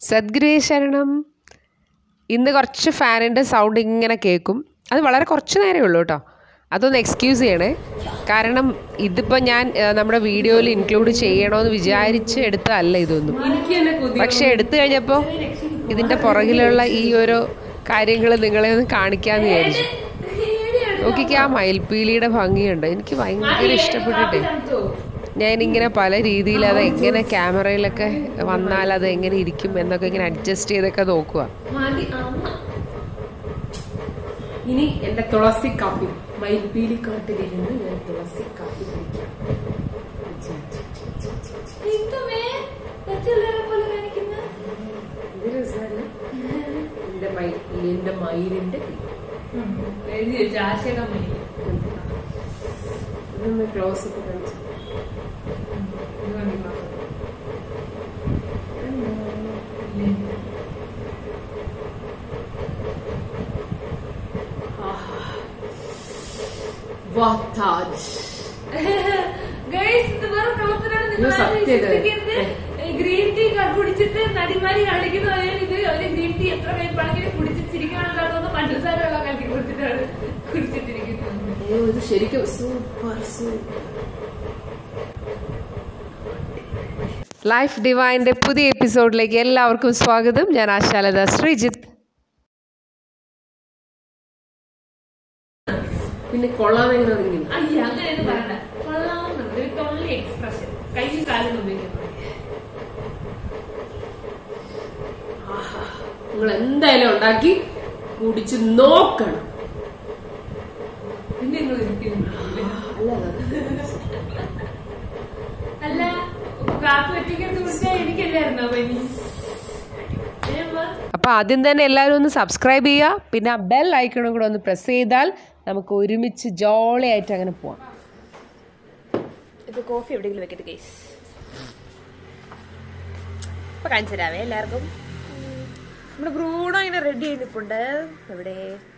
സദ്ഗുരുവേ ശരണം ഇന്ന് കുറച്ച് ഫാനിൻ്റെ സൗണ്ട് ഇങ്ങനെ കേൾക്കും അത് വളരെ കുറച്ച് നേരമേ ഉള്ളൂ കേട്ടോ അതൊന്ന് എക്സ്ക്യൂസ് ചെയ്യണേ കാരണം ഇതിപ്പോൾ ഞാൻ ആ, നമ്മുടെ വീഡിയോയിൽ ഇൻക്ലൂഡ് ചെയ്യണമെന്ന് വിചാരിച്ച് എടുത്തതല്ല ഇതൊന്നും പക്ഷെ എടുത്തു കഴിഞ്ഞപ്പോൾ ഇതിൻ്റെ പുറകിലുള്ള ഈ ഓരോ കാര്യങ്ങൾ നിങ്ങളെ ഒന്ന് കാണിക്കാമെന്ന് വിചാരിച്ചു നോക്കിക്ക് ആ മയിൽപ്പീലിയുടെ ഭംഗിയുണ്ട് എനിക്ക് ഭയങ്കര ഇഷ്ടപ്പെട്ടിട്ടേ ഞാനിങ്ങനെ പല രീതിയിൽ അത് എങ്ങനെ ക്യാമറയിലൊക്കെ വന്നാൽ അത് എങ്ങനെ ഇരിക്കും എന്നൊക്കെ ഇങ്ങനെ അഡ്ജസ്റ്റ് ചെയ്തൊക്കെ നോക്കുക മതി അമ്മ ഇനി എന്റെ തുളസി കാപ്പി മയിൽപ്പീലി കാട്ടിലിരുന്ന് ഞാൻ തുളസി കാപ്പി കുടിക്കാം ഇത് രസമല്ല എന്റെ മയിൽ എന്റെ മയിലിന്റെ എഴുതി വെച്ചു ആശയുടെ മണി ഇതൊന്ന് ക്ലോസ് ഒക്കെ കാണിച്ചു വാത്താജ് ഗൈസ് ഇത് വേറെ കള്ളത്തിനാണ് നിങ്ങൾ ഇത് സത്യം ഇത്. വിശ്വസിക്കരുത്. ഗ്രീൻ ടീ ക- കുടിച്ചിട്ട് നടിമാരി കാണിക്കുന്ന പോലെയാണ് ഇത് ഒരു ഗ്രീൻ ടീ എത്ര പേർപ്പാണെങ്കിലും കുടിച്ചിട്ടിരിക്കണമല്ലോ പഞ്ചസാര വെള്ളം കലക്കി കൊടുത്തിട്ടാണ് കുടിച്ചിട്ടിരിക്കുന്നത് അയ്യോ ഇത് ശരിക്കും സൂപ്പർ സൂപ്പർ ലൈഫ് ഡിവൈൻ്റെ പുതിയ എപ്പിസോഡിലേക്ക് എല്ലാവർക്കും സ്വാഗതം ഞാൻ ആശാലത ശ്രീജിത്ത് പിന്നെ കൊള്ളാമെങ്ങനെ ഇങ്ങനെ അയ്യ അങ്ങനെയൊന്നും പറയണ്ട കൊള്ളാമെന്നുണ്ട് ഒരു തൊള്ളി എക്സ്പ്രഷൻ കയ്യും കാലും ഉപയോഗിക്കുന്നത് നിങ്ങൾ എന്തായാലും ഉണ്ടാക്കി കുടിച്ച് നോക്കണം പിന്നെ നിങ്ങൾ ഇരിക്കുന്നു അല്ല കാപ്പി ഒറ്റയ്ക്കെടുത്ത് കുടിച്ചാൽ എനിക്കല്ലായിരുന്നോ പനി ഏമ്മ അപ്പോൾ ആദ്യം തന്നെ എല്ലാവരും ഒന്ന് സബ്സ്ക്രൈബ് ചെയ്യുക പിന്നെ ആ ബെൽ ഐക്കണും കൂടെ ഒന്ന് പ്രസ് ചെയ്താൽ നമുക്ക് ഒരുമിച്ച് ജോളി ആയിട്ട് അങ്ങനെ പോവാം ഇത് കോഫി എവിടെയെങ്കിലും വെക്കട്ടെ കേസ് ഇപ്പൊ കാണിച്ചു തരാവേ എല്ലാവർക്കും ഉം. നമ്മുടെ ബ്രൂണോ ഇങ്ങനെ റെഡി ചെയ്തിപ്പുണ്ട് എവിടെ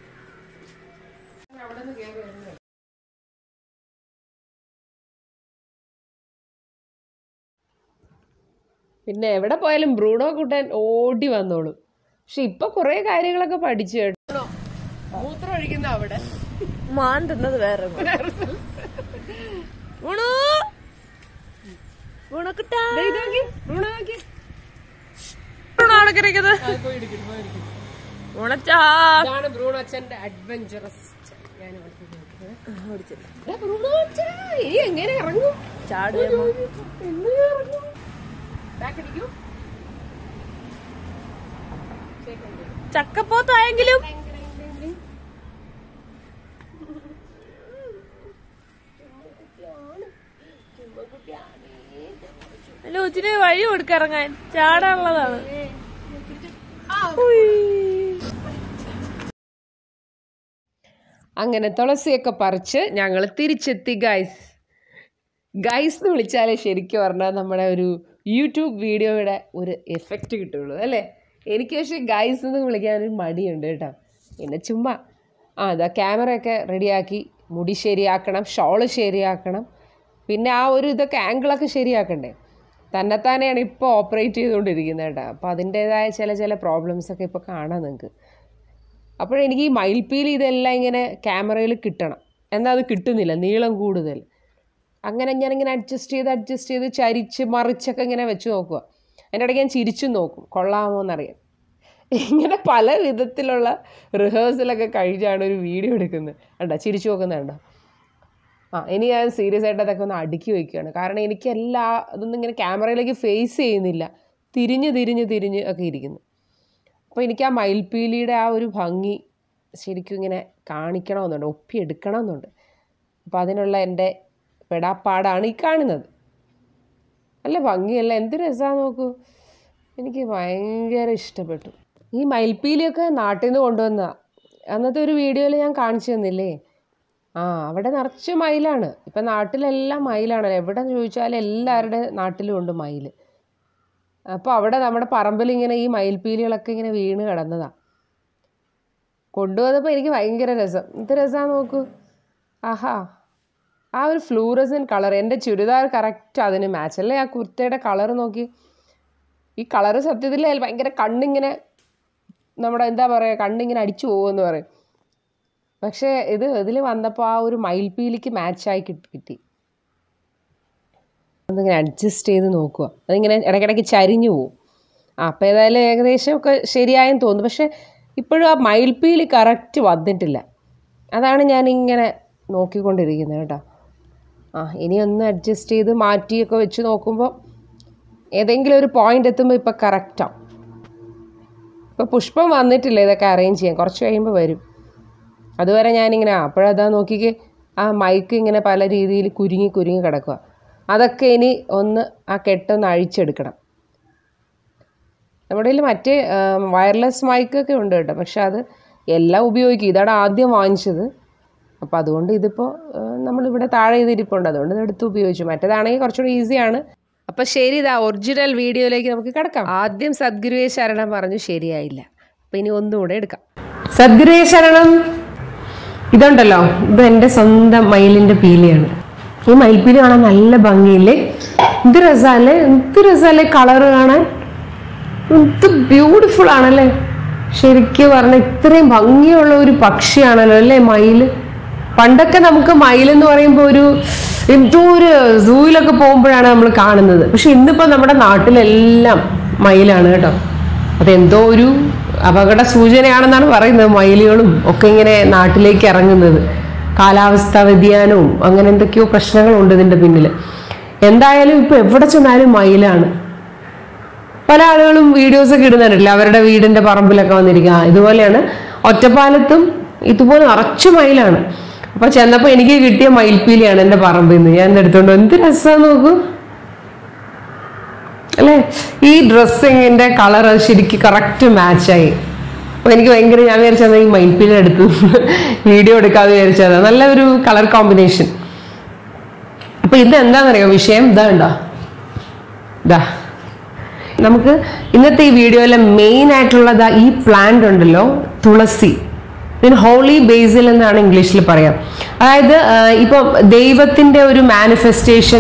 പിന്നെ എവിടെ പോയാലും ബ്രൂണോ കൂട്ടാൻ ഓടി വന്നോളും പക്ഷെ ഇപ്പൊ കുറേ കാര്യങ്ങളൊക്കെ പഠിച്ചു കേട്ടോ മൂത്രം ഒഴിക്കുന്ന അവിടെ മാൻ തിന്നത് വേറെ ബ്രൂണോ ബ്രൂണോ കുട്ടാ ബ്രൂണോ നോക്കി ബ്രൂണോ അവിടെ കയറിയത് ബ്രൂണച്ചാ ഇതാണ് ബ്രൂൺ അച്ഛന്റെ അഡ്വഞ്ചറസ് ഇനി എങ്ങനെ ഇറങ്ങും ചാടുക ചക്കപ്പോത്തായെങ്കിലും അല്ല ഉച്ചിന് വഴി കൊടുക്കിറങ്ങാൻ ചാടാനുള്ളതാണ് ഉയ്. അങ്ങനെ തുളസിയൊക്കെ പറിച്ച് ഞങ്ങൾ തിരിച്ചെത്തി ഗൈസ് ഗൈസ് എന്ന് വിളിച്ചാലേ ശരിക്കും പറഞ്ഞാൽ നമ്മുടെ ഒരു യൂട്യൂബ് വീഡിയോയുടെ ഒരു എഫക്റ്റ് കിട്ടുള്ളൂ അല്ലേ എനിക്ക് പക്ഷേ ഗൈസ് എന്ന് വിളിക്കാൻ ഒരു മടിയുണ്ട് കേട്ടോ പിന്നെ ചുമ്മാ ആ അതാ ക്യാമറയൊക്കെ റെഡിയാക്കി മുടി ശരിയാക്കണം ഷോള് ശരിയാക്കണം പിന്നെ ആ ഒരു ഇതൊക്കെ ആംഗിളൊക്കെ ശരിയാക്കണ്ടേ തന്നെത്താനെയാണ് ഇപ്പോൾ ഓപ്പറേറ്റ് ചെയ്തുകൊണ്ടിരിക്കുന്നത് കേട്ടോ അപ്പോൾ അതിൻ്റേതായ ചില ചില പ്രോബ്ലംസ് ഒക്കെ ഇപ്പോൾ കാണാം നിങ്ങൾക്ക് അപ്പോഴെനിക്ക് ഈ മയിൽപ്പീലി ഇതെല്ലാം ഇങ്ങനെ ക്യാമറയിൽ കിട്ടണം എന്നാൽ അത് കിട്ടുന്നില്ല നീളം കൂടുതൽ അങ്ങനെ ഞാനിങ്ങനെ അഡ്ജസ്റ്റ് ചെയ്ത് അഡ്ജസ്റ്റ് ചെയ്ത് ചരിച്ച് മറിച്ചൊക്കെ ഇങ്ങനെ വെച്ച് നോക്കുക അതിൻ്റെ ഇടയ്ക്ക് ഞാൻ ചിരിച്ചു നോക്കും കൊള്ളാമോ എന്നറിയാൻ ഇങ്ങനെ പല വിധത്തിലുള്ള റിഹേഴ്സലൊക്കെ കഴിഞ്ഞാണ് ഒരു വീഡിയോ എടുക്കുന്നത് കണ്ടോ ചിരിച്ചു നോക്കുന്നത് കണ്ടോ ആ ഇനി ഞാൻ സീരിയസ് ആയിട്ട് അതൊക്കെ ഒന്ന് അടുക്കി വയ്ക്കുകയാണ് കാരണം എനിക്ക് എല്ലാ അതൊന്നും ഇങ്ങനെ ക്യാമറയിലേക്ക് ഫേസ് ചെയ്യുന്നില്ല തിരിഞ്ഞ് തിരിഞ്ഞ് തിരിഞ്ഞ് ഒക്കെ ഇരിക്കുന്നു അപ്പോൾ എനിക്ക് ആ മയിൽപ്പീലിയുടെ ആ ഒരു ഭംഗി ശരിക്കും ഇങ്ങനെ കാണിക്കണമെന്നുണ്ട് ഒപ്പിയെടുക്കണമെന്നുണ്ട് അപ്പോൾ അതിനുള്ള എൻ്റെ പെടാപ്പാടാണ് ഈ കാണുന്നത് നല്ല ഭംഗിയല്ല എന്ത് രസമാണ് നോക്കൂ എനിക്ക് ഭയങ്കര ഇഷ്ടപ്പെട്ടു ഈ മയിൽപ്പീലിയൊക്കെ നാട്ടിൽ നിന്ന് കൊണ്ടുവന്നതാണ് അന്നത്തെ ഒരു വീഡിയോയിൽ ഞാൻ കാണിച്ചു തന്നില്ലേ ആ അവിടെ നിറച്ച് മയിലാണ് ഇപ്പം നാട്ടിലെല്ലാം മയിലാണല്ലോ എവിടെ ചോദിച്ചാലും എല്ലാവരുടെ നാട്ടിലും ഉണ്ട് മയിൽ അപ്പോൾ അവിടെ നമ്മുടെ പറമ്പിൽ ഇങ്ങനെ ഈ മയിൽപ്പീലികളൊക്കെ ഇങ്ങനെ വീണ് കിടന്നതാണ് കൊണ്ടുവന്നപ്പോൾ എനിക്ക് ഭയങ്കര രസം എന്ത് രസമാണ് നോക്കൂ ആഹാ ആ ഒരു ഫ്ലൂറസൻ കളർ എൻ്റെ ചുരിദാർ കറക്റ്റ് അതിന് മാച്ച് അല്ലേ ആ കുർത്തയുടെ കളർ നോക്കി ഈ കളറ് സത്യത്തിൽ ഭയങ്കര കണ്ണിങ്ങനെ നമ്മുടെ എന്താ പറയുക കണ്ണിങ്ങനെ അടിച്ചു പോകുമെന്ന് പറയും പക്ഷേ ഇത് ഇതിൽ വന്നപ്പോൾ ആ ഒരു മയിൽപ്പീലിക്ക് മാച്ചായി കിട്ടി കിട്ടി അതിങ്ങനെ അഡ്ജസ്റ്റ് ചെയ്ത് നോക്കുക അതിങ്ങനെ ഇടയ്ക്കിടയ്ക്ക് ചരിഞ്ഞു പോകും ആ അപ്പോൾ ഏതായാലും ഏകദേശം ഒക്കെ ശരിയായെന്ന് തോന്നുന്നു പക്ഷേ ഇപ്പോഴും ആ മയിൽപ്പീലി കറക്റ്റ് വന്നിട്ടില്ല അതാണ് ഞാനിങ്ങനെ നോക്കിക്കൊണ്ടിരിക്കുന്നത് കേട്ടോ ആ ഇനി ഒന്ന് അഡ്ജസ്റ്റ് ചെയ്ത് മാറ്റിയൊക്കെ വെച്ച് നോക്കുമ്പോൾ ഏതെങ്കിലും ഒരു പോയിന്റ് എത്തുമ്പോൾ ഇപ്പോൾ കറക്റ്റാവും ഇപ്പോൾ പുഷ്പം വന്നിട്ടില്ല ഇതൊക്കെ അറേഞ്ച് ചെയ്യാൻ കുറച്ച് കഴിയുമ്പോൾ വരും അതുവരെ ഞാനിങ്ങനെ ആ, അപ്പോഴതാ നോക്കിക്ക് ആ മൈക്ക് ഇങ്ങനെ പല രീതിയിൽ കുരുങ്ങി കുരുങ്ങി കിടക്കുക അതൊക്കെ ഇനി ഒന്ന് ആ കെട്ടൊന്ന് അഴിച്ചെടുക്കണം നമ്മുടെ കയ്യിൽ മറ്റേ വയർലെസ് മൈക്കൊക്കെ ഉണ്ട് കേട്ടോ പക്ഷെ അത് എല്ലാം ഉപയോഗിക്കും ഇതാണ് ആദ്യം വാങ്ങിച്ചത് അപ്പോൾ അതുകൊണ്ട് ഇതിപ്പോൾ നമ്മളിവിടെ താഴെ ഇതിരിപ്പുണ്ട് അതുകൊണ്ട് ഇത് എടുത്ത് ഉപയോഗിച്ചു മറ്റേതാണെങ്കിൽ കുറച്ചുകൂടി ഈസിയാണ് അപ്പോൾ ശരി ഇതാ ഒറിജിനൽ വീഡിയോയിലേക്ക് നമുക്ക് കിടക്കാം ആദ്യം സദ്ഗുരുവെ ശരണം പറഞ്ഞു ശരിയായില്ല അപ്പോൾ ഇനി ഒന്നുകൂടെ എടുക്കാം സദ്ഗുരുവെ ശരണം ഇതുണ്ടല്ലോ ഇത് എൻ്റെ സ്വന്തം മയിലിൻ്റെ പീലിയാണ് ഈ മയിൽപ്പീലി കാണാൻ നല്ല ഭംഗിയില്ലേ എന്ത് രസമല്ലേ എന്ത് രസമല്ലേ കളറ് കാണാൻ എന്ത് ബ്യൂട്ടിഫുൾ ആണല്ലേ ശരിക്കും പറഞ്ഞ ഇത്രയും ഭംഗിയുള്ള ഒരു പക്ഷിയാണല്ലോ അല്ലേ മയില് പണ്ടൊക്കെ നമുക്ക് മയിൽ എന്ന് പറയുമ്പോൾ ഒരു എന്തോ ഒരു സൂയിലൊക്കെ പോകുമ്പോഴാണ് നമ്മൾ കാണുന്നത് പക്ഷെ ഇന്നിപ്പോൾ നമ്മുടെ നാട്ടിലെല്ലാം മയിലാണ് കേട്ടോ അതെന്തോ ഒരു അപകട സൂചനയാണെന്നാണ് പറയുന്നത് മയിലുകളും ഒക്കെ ഇങ്ങനെ നാട്ടിലേക്ക് ഇറങ്ങുന്നത് കാലാവസ്ഥാ വ്യതിയാനവും അങ്ങനെ എന്തൊക്കെയോ പ്രശ്നങ്ങളുണ്ട് ഇതിന്റെ പിന്നിൽ എന്തായാലും ഇപ്പൊ എവിടെ ചെന്നാലും മയിലാണ് പല ആളുകളും വീഡിയോസ് ഒക്കെ ഇടുന്നുണ്ടല്ലോ അവരുടെ വീടിന്റെ പറമ്പിലൊക്കെ വന്നിരിക്കുക ആ, ഇതുപോലെയാണ് ഒറ്റപ്പാലത്തും ഇതുപോലെ നിറച്ചു മയിലാണ് അപ്പൊ ചെന്നപ്പോ എനിക്ക് കിട്ടിയ മയിൽപ്പീലിയാണ് എന്റെ പറമ്പിൽ നിന്ന് ഞാൻ എടുത്തോണ്ട് വന്നു. എന്ത് രസമാന്ന് നോക്കൂ അല്ലേ ഈ ഡ്രസ്സിങ്ങിന്റെ കളർ ശരിക്കും കറക്റ്റ് മാച്ചായി അപ്പൊ എനിക്ക് ഭയങ്കര ഞാൻ വിചാരിച്ചത് ഈ മയിൽപ്പീലി എടുത്ത് വീഡിയോ എടുക്കാതെ വിചാരിച്ചത് നല്ല ഒരു കളർ കോമ്പിനേഷൻ അപ്പൊ ഇത് എന്താണെന്നറിയോ വിഷയം ഇതാ ഉണ്ടോ ഇതാ നമുക്ക് ഇന്നത്തെ ഈ വീഡിയോയിലെ മെയിൻ ആയിട്ടുള്ളത് ഈ പ്ലാന്റ് ഉണ്ടല്ലോ തുളസി ഇതിന് ഹോളി ബേസിൽ എന്നാണ് ഇംഗ്ലീഷിൽ പറയാം അതായത് ആ, ഇപ്പം ദൈവത്തിന്റെ ഒരു മാനിഫെസ്റ്റേഷൻ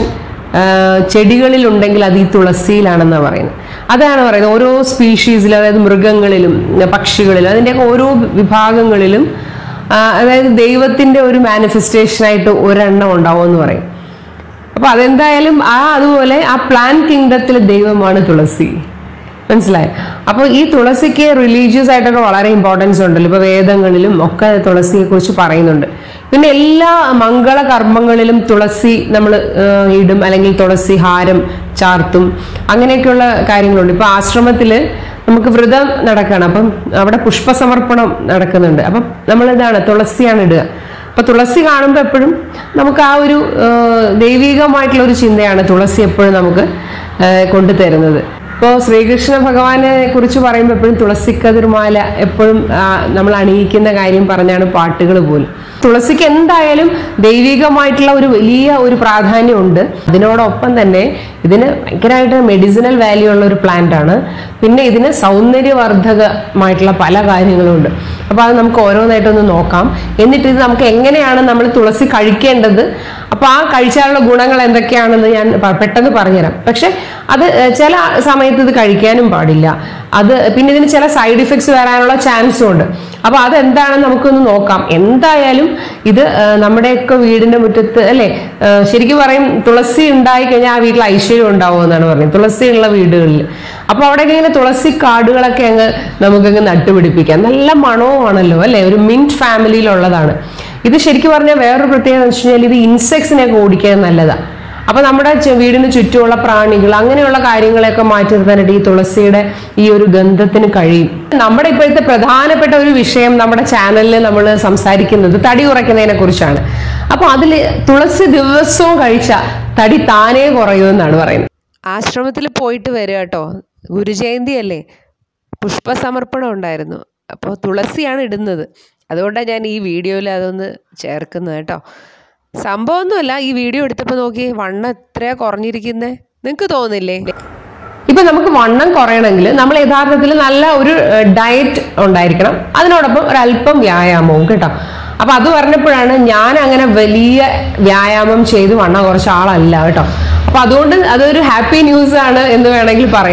ചെടികളിൽ ഉണ്ടെങ്കിൽ അത് ഈ തുളസിയിലാണെന്നാണ് പറയുന്നത് അതാണ് പറയുന്നത് ഓരോ സ്പീഷീസിലും അതായത് മൃഗങ്ങളിലും പക്ഷികളിലും അതിൻ്റെയൊക്കെ ഓരോ വിഭാഗങ്ങളിലും ആ, അതായത് ദൈവത്തിന്റെ ഒരു മാനിഫെസ്റ്റേഷനായിട്ട് ഒരെണ്ണം ഉണ്ടാവും എന്ന് പറയും അപ്പൊ അതെന്തായാലും ആ അതുപോലെ ആ പ്ലാൻ കിങ്ഡത്തിലെ ദൈവമാണ് തുളസി മനസ്സിലായോ അപ്പോൾ ഈ തുളസിക്ക് റിലീജിയസ് ആയിട്ടൊക്കെ വളരെ ഇമ്പോർട്ടൻസ് ഉണ്ടല്ലോ ഇപ്പൊ വേദങ്ങളിലും ഒക്കെ തുളസിയെ കുറിച്ച് പറയുന്നുണ്ട് പിന്നെ എല്ലാ മംഗള കർമ്മങ്ങളിലും തുളസി നമ്മൾ ഇടും അല്ലെങ്കിൽ തുളസി ഹാരം ചാർത്തും അങ്ങനെയൊക്കെയുള്ള കാര്യങ്ങളുണ്ട് ഇപ്പൊ ആശ്രമത്തില് നമുക്ക് വ്രതം നടക്കണം അപ്പം അവിടെ പുഷ്പസമർപ്പണം നടക്കുന്നുണ്ട് അപ്പം നമ്മൾ ഇതാണ് തുളസിയാണ് ഇടുക അപ്പൊ തുളസി കാണുമ്പോൾ എപ്പോഴും നമുക്ക് ആ ഒരു ആ, ദൈവികമായിട്ടുള്ള ഒരു ചിന്തയാണ് തുളസി എപ്പോഴും നമുക്ക് ആ, കൊണ്ടുതരുന്നത് ഇപ്പോൾ ശ്രീകൃഷ്ണ ഭഗവാനെ കുറിച്ച് പറയുമ്പോൾ എപ്പോഴും തുളസിക്കതിർമാല എപ്പോഴും ആ, നമ്മൾ അണിയിക്കുന്ന കാര്യം പറഞ്ഞാണ് പാട്ടുകൾ പോലും തുളസിക്ക് എന്തായാലും ദൈവികമായിട്ടുള്ള ഒരു വലിയ ഒരു പ്രാധാന്യമുണ്ട് അതിനോടൊപ്പം തന്നെ ഇതിന് ഭയങ്കരമായിട്ട് മെഡിസിനൽ വാല്യൂ ഉള്ള ഒരു പ്ലാന്റ് ആണ് പിന്നെ ഇതിന് സൗന്ദര്യവർദ്ധകമായിട്ടുള്ള പല കാര്യങ്ങളുണ്ട് അപ്പോൾ അത് നമുക്ക് ഓരോന്നായിട്ടൊന്ന് നോക്കാം എന്നിട്ട് ഇത് നമുക്ക് എങ്ങനെയാണ് നമ്മൾ തുളസി കഴിക്കേണ്ടത് അപ്പോൾ ആ കഴിച്ചാലുള്ള ഗുണങ്ങൾ എന്തൊക്കെയാണെന്ന് ഞാൻ പ- പെട്ടെന്ന് പറഞ്ഞുതരാം പക്ഷെ അത് ഏഹ്, ചില സമയത്ത് ഇത് കഴിക്കാനും പാടില്ല അത് പിന്നെ ഇതിന് ചില സൈഡ് ഇഫക്ട്സ് വരാനുള്ള ചാൻസും ഉണ്ട് അപ്പോൾ അതെന്താണെന്ന് നമുക്കൊന്ന് നോക്കാം എന്തായാലും ഇത് ഏഹ്, നമ്മുടെയൊക്കെ വീടിന്റെ മുറ്റത്ത് അല്ലേ ഏഹ്, ശരിക്കും പറയും തുളസി ഉണ്ടായി കഴിഞ്ഞാൽ ആ വീട്ടിൽ ഐശ്വര്യം ഉണ്ടാവും എന്നാണ് പറയുന്നത് തുളസി ഉള്ള വീടുകളിൽ അപ്പോൾ അവിടെ ഇങ്ങനെ തുളസി കാടുകളൊക്കെ അങ്ങ് നമുക്കങ്ങ് നട്ടുപിടിപ്പിക്കാം നല്ല മണവുമാണല്ലോ അല്ലേ ഒരു മിന്റ് ഫാമിലിയിലുള്ളതാണ് ഇത് ശരിക്കും പറഞ്ഞാൽ വേറൊരു പ്രത്യേകത എന്ന് വെച്ച് കഴിഞ്ഞാൽ ഇത് ഇൻസെക്ട്സിനെയൊക്കെ ഓടിക്കാൻ നല്ലതാണ് അപ്പൊ നമ്മുടെ ചെ- വീടിന് ചുറ്റുമുള്ള പ്രാണികൾ അങ്ങനെയുള്ള കാര്യങ്ങളെയൊക്കെ മാറ്റി നിർത്താനായിട്ട് ഈ തുളസിയുടെ ഈ ഒരു ഗന്ധത്തിന് കഴിയും നമ്മുടെ ഇപ്പോഴത്തെ പ്രധാനപ്പെട്ട ഒരു വിഷയം നമ്മുടെ ചാനലിൽ നമ്മൾ സംസാരിക്കുന്നത് തടി കുറയ്ക്കുന്നതിനെ കുറിച്ചാണ് അപ്പൊ അതിൽ തുളസി ദിവസവും കഴിച്ച തടി താനേ കുറയുമെന്നാണ് പറയുന്നത് ആശ്രമത്തിൽ പോയിട്ട് വരിക കേട്ടോ ഗുരുജയന്തി അല്ലേ പുഷ്പസമർപ്പണം ഉണ്ടായിരുന്നു അപ്പോൾ തുളസിയാണ് ഇടുന്നത് അതുകൊണ്ടാണ് ഞാൻ ഈ വീഡിയോയിൽ അതൊന്ന് ചേർക്കുന്നത് കേട്ടോ സംഭവമൊന്നുമല്ല ഈ വീഡിയോ എടുത്തപ്പോൾ നോക്കി വണ്ണം എത്രയാ കുറഞ്ഞിരിക്കുന്നേ നിങ്ങൾക്ക് തോന്നില്ലേ ഇപ്പൊ നമുക്ക് വണ്ണം കുറയണമെങ്കിൽ നമ്മൾ യഥാർത്ഥത്തിൽ നല്ല ഒരു ഡയറ്റ് ഉണ്ടായിരിക്കണം അതിനോടൊപ്പം ഒരല്പം വ്യായാമവും കേട്ടോ അപ്പൊ അത് പറഞ്ഞപ്പോഴാണ് ഞാൻ അങ്ങനെ വലിയ വ്യായാമം ചെയ്ത് വണ്ണം കുറച്ച ആളല്ല കേട്ടോ അപ്പൊ അതുകൊണ്ട് അതൊരു ഹാപ്പി ന്യൂസ് ആണ് എന്ന് വേണമെങ്കിൽ പറയാം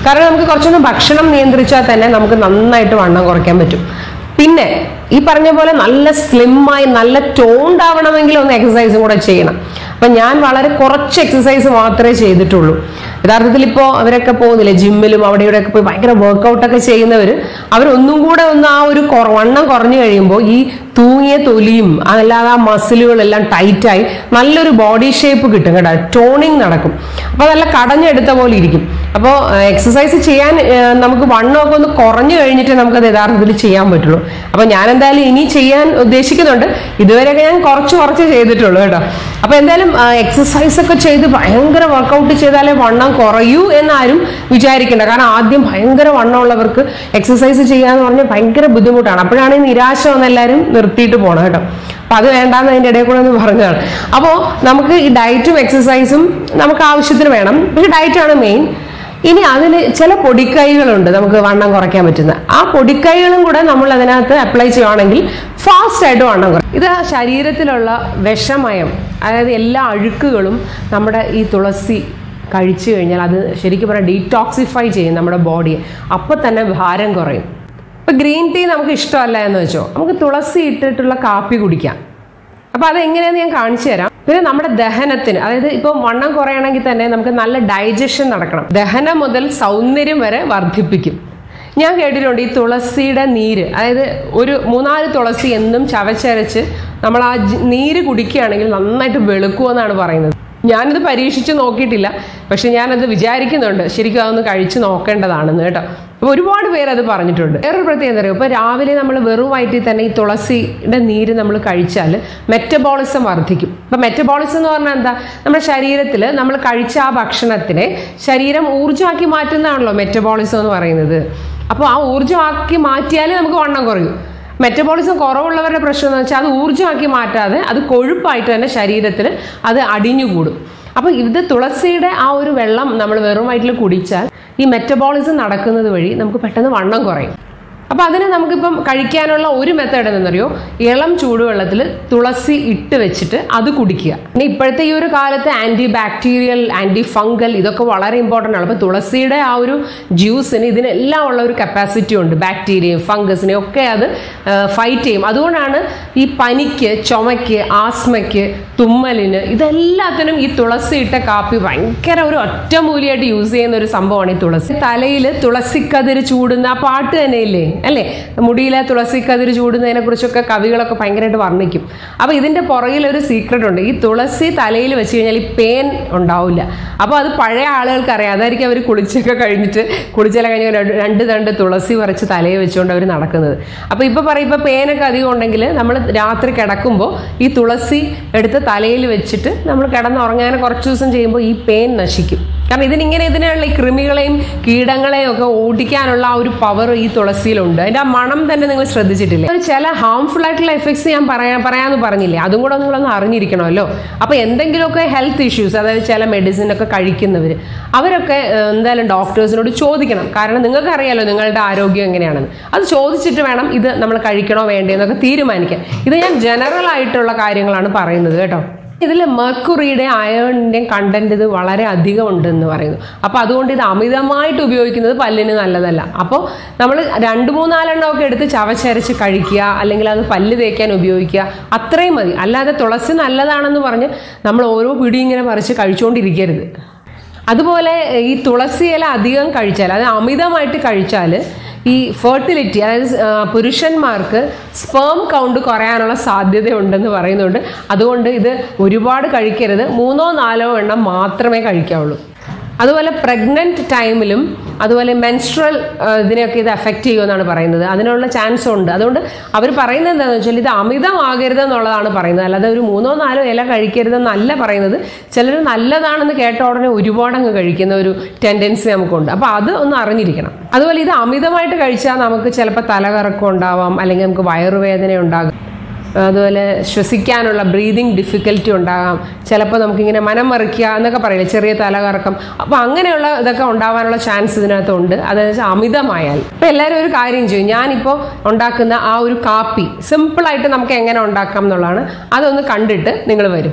കാരണം നമുക്ക് കുറച്ചൊന്ന് ഭക്ഷണം നിയന്ത്രിച്ചാൽ തന്നെ നമുക്ക് നന്നായിട്ട് വണ്ണം കുറയ്ക്കാൻ പറ്റും പിന്നെ ഈ പറഞ്ഞ പോലെ നല്ല സ്ലിമ്മായി നല്ല ടോൺഡ് ആവണമെങ്കിൽ ഒന്ന് എക്സസൈസും കൂടെ ചെയ്യണം അപ്പൊ ഞാൻ വളരെ കുറച്ച് എക്സസൈസ് മാത്രമേ ചെയ്തിട്ടുള്ളൂ യഥാർത്ഥത്തിൽ ഇപ്പോൾ അവരൊക്കെ പോകുന്നില്ലേ ജിമ്മിലും അവിടെ ഇവിടെയൊക്കെ പോയി ഭയങ്കര വർക്കൗട്ടൊക്കെ ചെയ്യുന്നവർ അവരൊന്നും കൂടെ ഒന്ന് ആ ഒരു കുറ- വണ്ണം കുറഞ്ഞു കഴിയുമ്പോൾ ഈ തൂങ്ങിയ തൊലിയും അല്ലാതെ ആ മസിലുകളെല്ലാം ടൈറ്റായി നല്ലൊരു ബോഡി ഷേപ്പ് കിട്ടും കേട്ടോ ടോണിങ് നടക്കും അപ്പോൾ നല്ല കടഞ്ഞെടുത്ത പോലെ ഇരിക്കും അപ്പോൾ എക്സസൈസ് ചെയ്യാൻ ഏഹ്, നമുക്ക് വണ്ണമൊക്കെ ഒന്ന് കുറഞ്ഞു കഴിഞ്ഞിട്ട് നമുക്കത് യഥാർത്ഥത്തിൽ ചെയ്യാൻ പറ്റുള്ളൂ അപ്പോൾ ഞാൻ എന്തായാലും ഇനി ചെയ്യാൻ ഉദ്ദേശിക്കുന്നുണ്ട് ഇതുവരെയൊക്കെ ഞാൻ കുറച്ച് കുറച്ച് ചെയ്തിട്ടുള്ളൂ കേട്ടോ അപ്പോൾ എന്തായാലും എക്സസൈസ് ഒക്കെ ചെയ്ത് ഭയങ്കര വർക്കൗട്ട് ചെയ്താലേ വണ്ണം കുറയൂ എന്നാരും വിചാരിക്കേണ്ട കാരണം ആദ്യം ഭയങ്കര വണ്ണമുള്ളവർക്ക് എക്സസൈസ് ചെയ്യാന്ന് പറഞ്ഞാൽ ഭയങ്കര ബുദ്ധിമുട്ടാണ് അപ്പോഴാണ് ഈ നിരാശ വന്ന് എല്ലാവരും നിർത്തിയിട്ട് പോകണം കേട്ടോ അപ്പൊ അത് വേണ്ടാന്ന് അതിന്റെ ഇടയിൽ കൂടെ ഒന്ന് പറഞ്ഞതാണ് അപ്പോൾ നമുക്ക് ഈ ഡയറ്റും എക്സസൈസും നമുക്ക് ആവശ്യത്തിന് വേണം പക്ഷെ ഡയറ്റാണ് മെയിൻ ഇനി അതിൽ ചില പൊടിക്കൈകളുണ്ട് നമുക്ക് വണ്ണം കുറയ്ക്കാൻ പറ്റുന്ന ആ പൊടിക്കൈകളും കൂടെ നമ്മൾ അതിനകത്ത് അപ്ലൈ ചെയ്യുവാണെങ്കിൽ ഫാസ്റ്റ് ആയിട്ട് വണ്ണം കുറയും ഇത് ശരീരത്തിലുള്ള വിഷമയം അതായത് എല്ലാ അഴുക്കുകളും നമ്മുടെ ഈ തുളസി കഴിച്ചു കഴിഞ്ഞാൽ അത് ശരിക്കും പറഞ്ഞാൽ ഡീടോക്സിഫൈ ചെയ്യും നമ്മുടെ ബോഡിയെ അപ്പം തന്നെ ഭാരം കുറയും ഇപ്പൊ ഗ്രീൻ ടീ നമുക്ക് ഇഷ്ടമല്ല എന്ന് വെച്ചോ നമുക്ക് തുളസി ഇട്ടിട്ടുള്ള കാപ്പി കുടിക്കാം അപ്പൊ അത് എങ്ങനെയാന്ന് ഞാൻ കാണിച്ചു തരാം പിന്നെ നമ്മുടെ ദഹനത്തിന് അതായത് ഇപ്പൊ വണ്ണം കുറയണമെങ്കിൽ തന്നെ നമുക്ക് നല്ല ഡൈജഷൻ നടക്കണം ദഹനം മുതൽ സൗന്ദര്യം വരെ വർദ്ധിപ്പിക്കും ഞാൻ കേട്ടിട്ടുണ്ട് ഈ തുളസിയുടെ നീര് അതായത് ഒരു മൂന്നാല് തുളസി എന്നും ചവച്ചരച്ച് നമ്മൾ ആ ജി- നീര് കുടിക്കുകയാണെങ്കിൽ നന്നായിട്ട് വെളുക്കുമെന്നാണ് പറയുന്നത് ഞാനിത് പരീക്ഷിച്ച് നോക്കിയിട്ടില്ല പക്ഷെ ഞാനത് വിചാരിക്കുന്നുണ്ട് ശരിക്കും അതൊന്ന് കഴിച്ച് നോക്കേണ്ടതാണെന്ന് കേട്ടോ അപ്പോൾ ഒരുപാട് പേര് അത് പറഞ്ഞിട്ടുണ്ട് വേറൊരു പ്രത്യേകത അറിയോ ഇപ്പോൾ രാവിലെ നമ്മൾ വെറും വയറ്റിൽ തന്നെ ഈ തുളസിയുടെ നീര് നമ്മൾ കഴിച്ചാൽ മെറ്റബോളിസം വർദ്ധിക്കും ഇപ്പം മെറ്റബോളിസം എന്ന് പറഞ്ഞാൽ എന്താ നമ്മുടെ ശരീരത്തിൽ നമ്മൾ കഴിച്ച ആ ഭക്ഷണത്തിനെ ശരീരം ഊർജ്ജമാക്കി മാറ്റുന്നതാണല്ലോ മെറ്റബോളിസം എന്ന് പറയുന്നത് അപ്പോൾ ആ ഊർജ്ജമാക്കി മാറ്റിയാലേ നമുക്ക് വണ്ണം കുറയും മെറ്റബോളിസം കുറവുള്ളവരുടെ പ്രശ്നം എന്ന് വെച്ചാൽ അത് ഊർജ്ജമാക്കി മാറ്റാതെ അത് കൊഴുപ്പായിട്ട് തന്നെ ശരീരത്തിൽ അത് അടിഞ്ഞുകൂടും അപ്പോൾ ഇത് തുളസിയുടെ ആ ഒരു വെള്ളം നമ്മൾ വെറും വയറ്റിൽ കുടിച്ചാൽ ഈ മെറ്റബോളിസം നടക്കുന്നത് വഴി നമുക്ക് പെട്ടെന്ന് വണ്ണം കുറയും അപ്പോൾ അതിന് നമുക്കിപ്പം കഴിക്കാനുള്ള ഒരു മെത്തേഡ് എന്തെന്നറിയോ ഇളം ചൂടുവെള്ളത്തിൽ തുളസി ഇട്ട് വെച്ചിട്ട് അത് കുടിക്കുക പിന്നെ ഇപ്പോഴത്തെ ഈ ഒരു കാലത്ത് ആൻറ്റി ബാക്ടീരിയൽ ആൻറ്റി ഫംഗൽ ഇതൊക്കെ വളരെ ഇമ്പോർട്ടൻ്റ് ആണ് അപ്പോൾ തുളസിയുടെ ആ ഒരു ജ്യൂസിന് ഇതിനെല്ലാം ഉള്ള ഒരു കപ്പാസിറ്റി ഉണ്ട് ബാക്ടീരിയയും ഫംഗസിനെയും ഒക്കെ അത് ഫൈറ്റ് ചെയ്യും അതുകൊണ്ടാണ് ഈ പനിക്ക് ചുമയ്ക്ക് ആസ്മയ്ക്ക് തുമ്മലിന് ഇതെല്ലാത്തിനും ഈ തുളസി ഇട്ട കാപ്പി ഭയങ്കര ഒരു ഒറ്റമൂലിയായിട്ട് യൂസ് ചെയ്യുന്ന ഒരു സംഭവമാണ് ഈ തുളസി തലയിൽ തുളസിക്കതിര് ചൂടുന്ന ആ പാട്ട് തന്നെ ഇല്ലേ അല്ലേ മുടിയിലെ തുളസിക്കതിര് ചൂടുന്നതിനെ കുറിച്ചൊക്കെ കവികളൊക്കെ ഭയങ്കരമായിട്ട് വർണ്ണിക്കും അപ്പോൾ ഇതിന്റെ പുറകിൽ ഒരു സീക്രട്ട് ഉണ്ട് ഈ തുളസി തലയിൽ വെച്ച് കഴിഞ്ഞാൽ ഈ പേൻ ഉണ്ടാവില്ല അപ്പോൾ അത് പഴയ ആളുകൾക്ക് അറിയാം അതായിരിക്കും അവർ കുളിച്ചൊക്കെ കഴിഞ്ഞിട്ട് കുളിച്ചെല്ലാം കഴിഞ്ഞ് രണ്ട് രണ്ട് തണ്ട് തുളസി പറിച്ച് തലയിൽ വെച്ചുകൊണ്ട് അവർ നടക്കുന്നത് അപ്പോൾ ഇപ്പോൾ പറയും ഇപ്പോൾ പേനൊക്കെ അധികം ഉണ്ടെങ്കിൽ നമ്മൾ രാത്രി കിടക്കുമ്പോൾ ഈ തുളസി എടുത്ത് തലയിൽ വെച്ചിട്ട് നമ്മൾ കിടന്നുറങ്ങാൻ കുറച്ച് ദിവസം ചെയ്യുമ്പോൾ ഈ പെയിൻ നശിക്കും കാരണം ഇതിനിങ്ങനെ ഇതിനുള്ള ഈ കൃമികളെയും കീടങ്ങളെയും ഒക്കെ ഓടിക്കാനുള്ള ആ ഒരു പവർ ഈ തുളസിയിലുണ്ട് അതിന്റെ ആ മണം തന്നെ നിങ്ങൾ ശ്രദ്ധിച്ചിട്ടില്ലേ ഒരു ചില ഹാംഫുൾ ആയിട്ടുള്ള എഫക്ട്സ് ഞാൻ പറയാൻ പറയാന്ന് പറഞ്ഞില്ലേ അതും കൂടെ നിങ്ങളൊന്ന് അറിഞ്ഞിരിക്കണമല്ലോ അപ്പൊ എന്തെങ്കിലുമൊക്കെ ഹെൽത്ത് ഇഷ്യൂസ് അതായത് ചില മെഡിസിൻ ഒക്കെ കഴിക്കുന്നവർ അവരൊക്കെ ഏഹ്, എന്തായാലും ഡോക്ടേഴ്സിനോട് ചോദിക്കണം കാരണം നിങ്ങൾക്ക് അറിയാലോ നിങ്ങളുടെ ആരോഗ്യം എങ്ങനെയാണെന്ന് അത് ചോദിച്ചിട്ട് വേണം ഇത് നമ്മൾ കഴിക്കണോ വേണ്ടേ എന്നൊക്കെ തീരുമാനിക്കാൻ ഇത് ഞാൻ ജനറൽ ആയിട്ടുള്ള കാര്യങ്ങളാണ് പറയുന്നത് കേട്ടോ ഇതിൽ മെർക്കുറിയുടെ അയണിൻ്റെയും കണ്ടന്റ് ഇത് വളരെ അധികം ഉണ്ടെന്ന് പറയുന്നു അപ്പോൾ അതുകൊണ്ട് ഇത് അമിതമായിട്ട് ഉപയോഗിക്കുന്നത് പല്ലിന് നല്ലതല്ല അപ്പോൾ നമ്മൾ രണ്ട് മൂന്നാലെണ്ണം ഒക്കെ എടുത്ത് ചവച്ചരച്ച് കഴിക്കുക അല്ലെങ്കിൽ അത് പല്ല് തേക്കാൻ ഉപയോഗിക്കുക അത്രയും മതി അല്ലാതെ തുളസി നല്ലതാണെന്ന് പറഞ്ഞ് നമ്മൾ ഓരോ പിടി ഇങ്ങനെ പറിച്ച് കഴിച്ചുകൊണ്ടിരിക്കരുത് അതുപോലെ ഈ തുളസി ഇല അധികം കഴിച്ചാൽ അത് അമിതമായിട്ട് കഴിച്ചാൽ ഈ ഫെർട്ടിലിറ്റി അതായത് ആ, പുരുഷന്മാർക്ക് സ്പേം കൗണ്ട് കുറയാനുള്ള സാധ്യതയുണ്ടെന്ന് പറയുന്നുണ്ട് അതുകൊണ്ട് ഇത് ഒരുപാട് കഴിക്കരുത് മൂന്നോ നാലോ എണ്ണം മാത്രമേ കഴിക്കാവുള്ളൂ അതുപോലെ പ്രഗ്നന്റ് ടൈമിലും അതുപോലെ മെൻസ്ട്രൽ ഇതിനെയൊക്കെ ഇത് എഫക്റ്റ് ചെയ്യുമെന്നാണ് പറയുന്നത് അതിനുള്ള ചാൻസ് ഉണ്ട് അതുകൊണ്ട് അവർ പറയുന്നത് എന്താണെന്ന് വെച്ചാൽ ഇത് അമിതമാകരുത് എന്നുള്ളതാണ് പറയുന്നത് അല്ലാതെ ഒരു മൂന്നോ നാലോ ഇല കഴിക്കരുതെന്നല്ല പറയുന്നത് ചിലർ നല്ലതാണെന്ന് കേട്ട ഉടനെ ഒരുപാട് അങ്ങ് കഴിക്കുന്ന ഒരു ടെൻഡൻസി നമുക്കുണ്ട് അപ്പോൾ അത് ഒന്ന് അറിഞ്ഞിരിക്കണം അതുപോലെ ഇത് അമിതമായിട്ട് കഴിച്ചാൽ നമുക്ക് ചിലപ്പോൾ തലകറക്കം ഉണ്ടാവാം അല്ലെങ്കിൽ നമുക്ക് വയറുവേദന ഉണ്ടാകും അതുപോലെ ശ്വസിക്കാനുള്ള ബ്രീതിങ് ഡിഫിക്കൽറ്റി ഉണ്ടാകാം ചിലപ്പോൾ നമുക്കിങ്ങനെ മനം മറിക്കുക എന്നൊക്കെ പറയില്ലേ ചെറിയ തലകറക്കം അപ്പോൾ അങ്ങനെയുള്ള ഇതൊക്കെ ഉണ്ടാവാനുള്ള ചാൻസ് ഇതിനകത്തുണ്ട് അതെന്ന് വെച്ചാൽ അമിതമായാൽ ഇപ്പം എല്ലാവരും ഒരു കാര്യം ചെയ്യും ഞാനിപ്പോൾ ഉണ്ടാക്കുന്ന ആ ഒരു കാപ്പി സിമ്പിളായിട്ട് നമുക്ക് എങ്ങനെ ഉണ്ടാക്കാം എന്നുള്ളതാണ് അതൊന്ന് കണ്ടിട്ട് നിങ്ങൾ വരും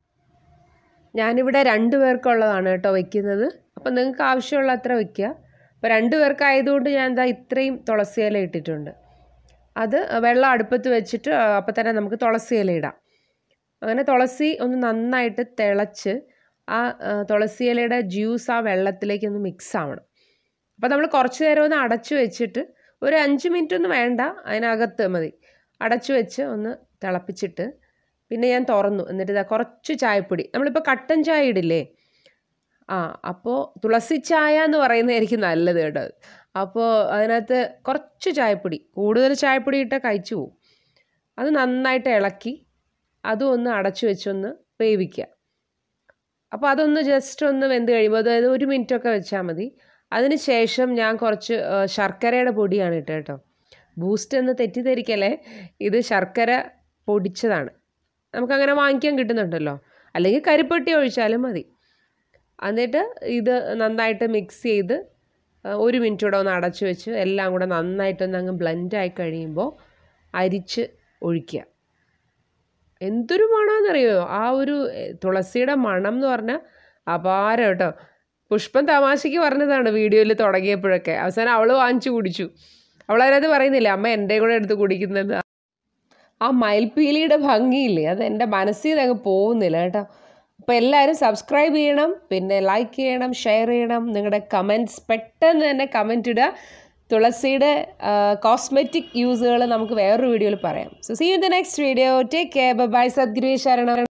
ഞാനിവിടെ രണ്ട് പേർക്കുള്ളതാണ് കേട്ടോ വെക്കുന്നത് അപ്പം നിങ്ങൾക്ക് ആവശ്യമുള്ള അത്ര വെക്കുക അപ്പോൾ രണ്ട് പേർക്കായതുകൊണ്ട് ഞാൻ എന്താ ഇത്രയും തുളസി ഇല ഇട്ടിട്ടുണ്ട് അത് വെള്ളം അടുപ്പത്ത് വെച്ചിട്ട് അപ്പം തന്നെ നമുക്ക് തുളസി ഇല ഇടാം അങ്ങനെ തുളസി ഒന്ന് നന്നായിട്ട് തിളച്ച് ആ ആ, തുളസി ഇലയുടെ ജ്യൂസ് ആ വെള്ളത്തിലേക്ക് ഒന്ന് മിക്സ് ആവണം അപ്പോൾ നമ്മൾ കുറച്ച് നേരം ഒന്ന് അടച്ചു വെച്ചിട്ട് ഒരു അഞ്ച് മിനിറ്റ് ഒന്നും വേണ്ട അതിനകത്ത് മതി അടച്ചു വെച്ച് ഒന്ന് തിളപ്പിച്ചിട്ട് പിന്നെ ഞാൻ തുറന്നു എന്നിട്ട് ഇതാ കുറച്ച് ചായപ്പൊടി നമ്മളിപ്പോൾ കട്ടൻ ചായ ഇടില്ലേ ആ അപ്പോൾ തുളസി ചായ എന്ന് പറയുന്നതായിരിക്കും നല്ലത് കേട്ടോ അപ്പോൾ അതിനകത്ത് കുറച്ച് ചായപ്പൊടി കൂടുതൽ ചായപ്പൊടി ഇട്ടാൽ കഴിച്ചു പോകും അത് നന്നായിട്ട് ഇളക്കി അതും ഒന്ന് അടച്ചു വെച്ചൊന്ന് വേവിക്കുക അപ്പോൾ അതൊന്ന് ജസ്റ്റ് ഒന്ന് വെന്ത് കഴിയുമ്പോൾ അതായത് ഒരു മിനിറ്റൊക്കെ വെച്ചാൽ മതി അതിന് ശേഷം ഞാൻ കുറച്ച് ആ, ശർക്കരയുടെ പൊടിയാണ് ഇട്ടത് കേട്ടോ ബൂസ്റ്റ് എന്ന് തെറ്റിദ്ധരിക്കല്ലേ ഇത് ശർക്കര പൊടിച്ചതാണ് നമുക്കങ്ങനെ വാങ്ങിക്കാൻ കിട്ടുന്നുണ്ടല്ലോ അല്ലെങ്കിൽ കരിപ്പെട്ടി ഒഴിച്ചാലും മതി എന്നിട്ട് ഇത് നന്നായിട്ട് മിക്സ് ചെയ്ത് ആ, ഒരു മിനിറ്റ് കൂടെ ഒന്ന് അടച്ചു വെച്ച് എല്ലാം കൂടെ നന്നായിട്ടൊന്ന് അങ്ങ് ബ്ലെൻഡായി കഴിയുമ്പോൾ അരിച്ച് ഒഴിക്കുക എന്തൊരു മണമെന്നറിയോ ആ ഒരു എ, തുളസിയുടെ മണം എന്ന് പറഞ്ഞാൽ അപാരം കേട്ടോ പുഷ്പം തമാശയ്ക്ക് പറഞ്ഞതാണ് വീഡിയോയിൽ തുടങ്ങിയപ്പോഴൊക്കെ അവസാനം അവൾ വാങ്ങിച്ചു കുടിച്ചു അവളതിനകത്ത് പറയുന്നില്ല അമ്മ എൻ്റെ കൂടെ എടുത്ത് കുടിക്കുന്നത് ആ മയിൽപ്പീലിയുടെ ഭംഗിയില്ലേ അത് എൻ്റെ മനസ്സിൽ നിന്ന് അങ്ങ് പോകുന്നില്ല കേട്ടോ അപ്പോൾ എല്ലാവരും സബ്സ്ക്രൈബ് ചെയ്യണം പിന്നെ ലൈക്ക് ചെയ്യണം ഷെയർ ചെയ്യണം നിങ്ങളുടെ കമൻറ്റ്സ് പെട്ടെന്ന് തന്നെ കമൻറ്റ് ഇടുക തുളസിയുടെ കോസ്മെറ്റിക് യൂസുകൾ നമുക്ക് വേറൊരു വീഡിയോയിൽ പറയാം so see in the next video take care bye Sadguru ശരണം